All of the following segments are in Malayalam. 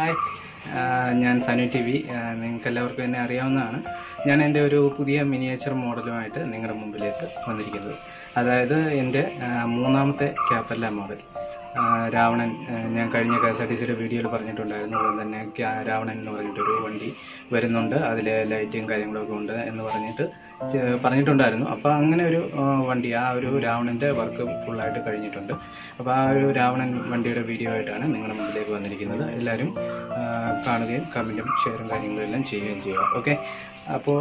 ഹായ് ആ, ഞാൻ സനു ടി വി നിങ്ങൾക്ക് എല്ലാവർക്കും എന്നെ അറിയാവുന്നതാണ് ഞാൻ എൻ്റെ ഒരു പുതിയ മിനിയേച്ചർ മോഡലുമായിട്ട് നിങ്ങളുടെ മുമ്പിലേക്ക് വന്നിരിക്കുന്നത് അതായത് എൻ്റെ ആ, മൂന്നാമത്തെ ക്യാപ്പല്ല മോഡൽ ആ, രാവണൻ ആ, ഞാൻ കഴിഞ്ഞ കെ എസ് ആർ ടി സിയുടെ വീഡിയോയിൽ പറഞ്ഞിട്ടുണ്ടായിരുന്നു അതുപോലെ തന്നെ ക്യാ- രാവണൻ എന്ന് പറഞ്ഞിട്ടൊരു വണ്ടി വരുന്നുണ്ട് അതിൽ ലൈറ്റും കാര്യങ്ങളൊക്കെ ഉണ്ട് എന്ന് പറഞ്ഞിട്ട് ചെ- പറഞ്ഞിട്ടുണ്ടായിരുന്നു അപ്പോൾ അങ്ങനെ ഒരു ആ, വണ്ടി ആ ഒരു രാവണൻ്റെ വർക്ക് ഫുള്ളായിട്ട് കഴിഞ്ഞിട്ടുണ്ട് അപ്പോൾ ആ ഒരു രാവണൻ വണ്ടിയുടെ വീഡിയോ ആയിട്ടാണ് നിങ്ങളുടെ മുമ്പിലേക്ക് വന്നിരിക്കുന്നത് എല്ലാവരും ആ, കാണുകയും കമൻറ്റും ഷെയറും കാര്യങ്ങളും എല്ലാം ചെയ്യുകയും ചെയ്യുക ഓക്കെ അപ്പോൾ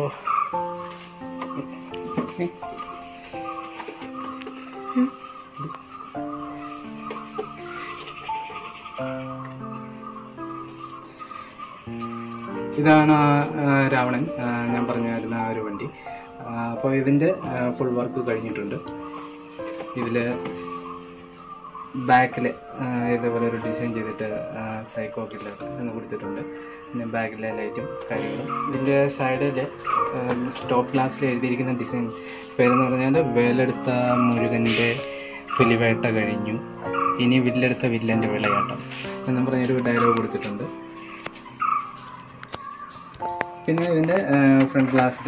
ഇതാണ് ആ, രാവണൻ ആ, ഞാൻ പറഞ്ഞായിരുന്ന ആ ഒരു വണ്ടി അപ്പോൾ ഇതിൻ്റെ ഫുൾ വർക്ക് കഴിഞ്ഞിട്ടുണ്ട് ഇതിൽ ബാക്കിൽ ഇതേപോലെ ഒരു ഡിസൈൻ ചെയ്തിട്ട് സൈക്കോ കില്ലർ എന്ന് കൊടുത്തിട്ടുണ്ട് പിന്നെ ബാക്കിലെ ലൈറ്റും കാര്യങ്ങളും ഇതിൻ്റെ സൈഡിൽ ടോപ്പ് ക്ലാസ്സിൽ എഴുതിയിരിക്കുന്ന ഡിസൈൻ പേരെന്ന് പറഞ്ഞാൽ വേലെടുത്ത മുരുകൻ്റെ പുലിവേട്ട കഴിഞ്ഞു ഇനി വില്ലെടുത്ത വില്ലൻ്റെ വിളയാട്ടം എന്നും പറഞ്ഞൊരു ഡയലോഗ് കൊടുത്തിട്ടുണ്ട് പിന്നെ ഇതിൻ്റെ ഫ്രണ്ട് ഗ്ലാസ്സിൽ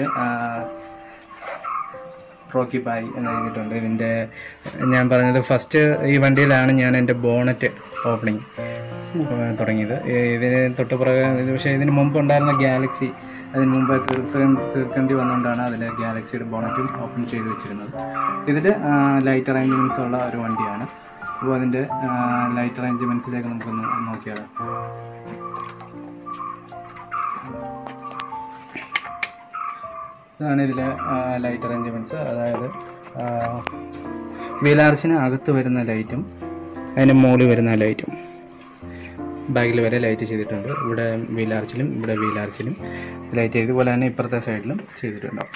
റോക്കി ബായ് എന്ന് എഴുതിയിട്ടുണ്ട് ഇതിൻ്റെ ഞാൻ പറഞ്ഞത് ഫസ്റ്റ് ഈ വണ്ടിയിലാണ് ഞാൻ എൻ്റെ ബോണറ്റ് ഓപ്പണിങ് തുടങ്ങിയത് ഏ, ഇതിന് തൊട്ട് പുറകെ ഇത് പക്ഷേ ഇതിന് മുമ്പ് ഉണ്ടായിരുന്ന ഗാലക്സി അതിന് മുമ്പ് തീർത്ത തീർക്കേണ്ടി വന്നുകൊണ്ടാണ് അതിൽ ഗാലക്സിയുടെ ബോണറ്റും ഓപ്പൺ ചെയ്ത് വെച്ചിരുന്നത് ഇതിൽ ലൈറ്റ് അറേഞ്ച്മെൻറ്റ്സ് ഉള്ള ഒരു വണ്ടിയാണ് അപ്പോൾ അതിൻ്റെ ലൈറ്റ് അറേഞ്ച്മെൻറ്റ്സിലേക്ക് നമുക്കൊന്ന് നോക്കിയാലോ ഇതാണ് ഇതിലെ ലൈറ്റ് അറേഞ്ച്മെൻറ്റ്സ് അതായത് വീലാർച്ചിന് അകത്ത് വരുന്ന ലൈറ്റും അതിന് മുകളിൽ വരുന്ന ലൈറ്റും ബാക്കിൽ വരെ ലൈറ്റ് ചെയ്തിട്ടുണ്ട് ഇവിടെ വീലാർച്ചിലും ഇവിടെ വീലാർച്ചിലും ലൈറ്റ് ഇതുപോലെ തന്നെ ഇപ്പുറത്തെ സൈഡിലും ചെയ്തിട്ടുണ്ടാവും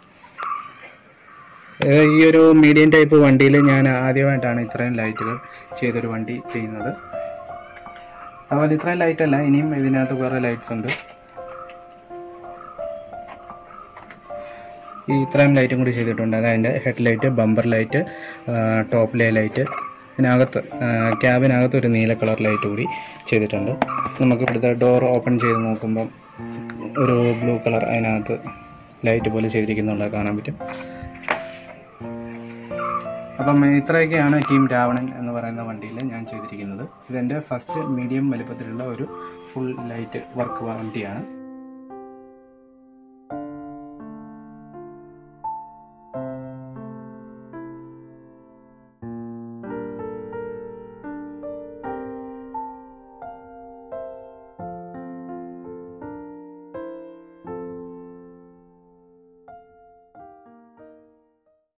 ഏഹ് ഈ ഒരു മീഡിയം ടൈപ്പ് വണ്ടിയിൽ ഞാൻ ആദ്യമായിട്ടാണ് ഇത്രയും ലൈറ്റുകൾ ചെയ്തൊരു വണ്ടി ചെയ്യുന്നത് അതുപോലെ ഇത്രയും ലൈറ്റ് അല്ല ഇനിയും ഇതിനകത്ത് വേറെ ലൈറ്റ്സ് ഉണ്ട് ഈ ഇത്രയും ലൈറ്റും കൂടി ചെയ്തിട്ടുണ്ട് അതായത് head light bumper light top ലേ ലൈറ്റ് ഇതിനകത്ത് ക്യാബിനകത്ത് ഒരു നീല കളർ ലൈറ്റ് കൂടി ചെയ്തിട്ടുണ്ട് നമുക്ക് ഇവിടുത്തെ ഡോർ ഓപ്പൺ ചെയ്ത് നോക്കുമ്പം ഒരു ബ്ലൂ കളർ അതിനകത്ത് ലൈറ്റ് പോലെ ചെയ്തിരിക്കുന്നുണ്ട് കാണാൻ പറ്റും അപ്പം ഇത്രയൊക്കെയാണ് ടീം രാവണൻ എന്ന് പറയുന്ന വണ്ടിയിൽ ഞാൻ ചെയ്തിരിക്കുന്നത് ഇതെൻ്റെ ഫസ്റ്റ് മീഡിയം വലുപ്പത്തിലുള്ള ഒരു ഫുൾ ലൈറ്റ് വർക്ക് വണ്ടിയാണ്